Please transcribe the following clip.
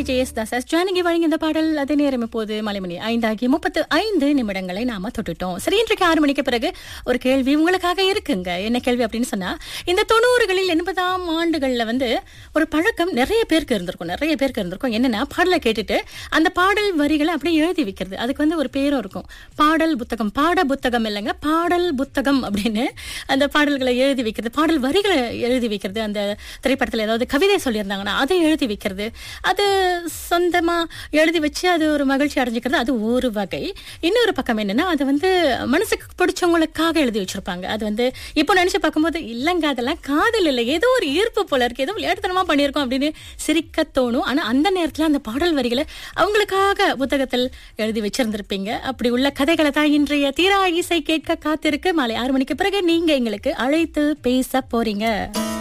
ஜெயஸ்தாஸ் S Janaki வழங்கி இந்த பாடல் அதே நேரம் இப்போது மலைமணி ஐந்தாகி முப்பத்து ஐந்து நிமிடங்களை நாம தொட்டுட்டோம் சரி இன்றைக்கு ஆறு மணிக்கு பிறகு ஒரு கேள்வி உங்களுக்காக இருக்குங்க என்ன கேள்வி அப்படின்னு சொன்னா இந்த தொண்ணூறுகளில் எண்பதாம் ஆண்டுகள்ல வந்து ஒரு பழக்கம் நிறைய பேருக்கு இருந்திருக்கும் நிறைய பேருக்கு இருந்திருக்கும் என்னன்னா பாடலை கேட்டுட்டு அந்த பாடல் வரிகளை அப்படியே எழுதி வைக்கிறது அதுக்கு வந்து ஒரு பேரும் இருக்கும் பாடல் புத்தகம் பாட புத்தகம் இல்லைங்க பாடல் புத்தகம் அப்படின்னு அந்த பாடல்களை எழுதி வைக்கிறது பாடல் வரிகளை எழுதி வைக்கிறது அந்த திரைப்படத்துல ஏதாவது கவிதை சொல்லியிருந்தாங்கன்னா அதை எழுதி வைக்கிறது அது சொந்தமா எழுதி வச்சு அது ஒரு மகிழ்ச்சி அடைஞ்சிக்கிறது அது ஒரு வகை இன்னொரு பக்கம் என்னன்னா அது வந்து மனசுக்கு பிடிச்சவங்களுக்காக எழுதி வச்சிருப்பாங்க அது வந்து இப்போ நினைச்சு பார்க்கும்போது இல்லைங்க அதெல்லாம் காதல் இல்லை ஏதோ ஒரு ஈர்ப்பு போல இருக்கு ஏதோ விளையாட்டுத்தனமா பண்ணியிருக்கோம் அப்படின்னு சிரிக்க தோணும் ஆனா அந்த நேரத்துல அந்த பாடல் வரிகளை அவங்களுக்காக புத்தகத்தில் எழுதி வச்சிருந்திருப்பீங்க அப்படி உள்ள கதைகளை தான் இன்றைய தீரா இசை கேட்க காத்திருக்கு மாலை ஆறு மணிக்கு பிறகு நீங்க எங்களுக்கு அழைத்து பேச போறீங்க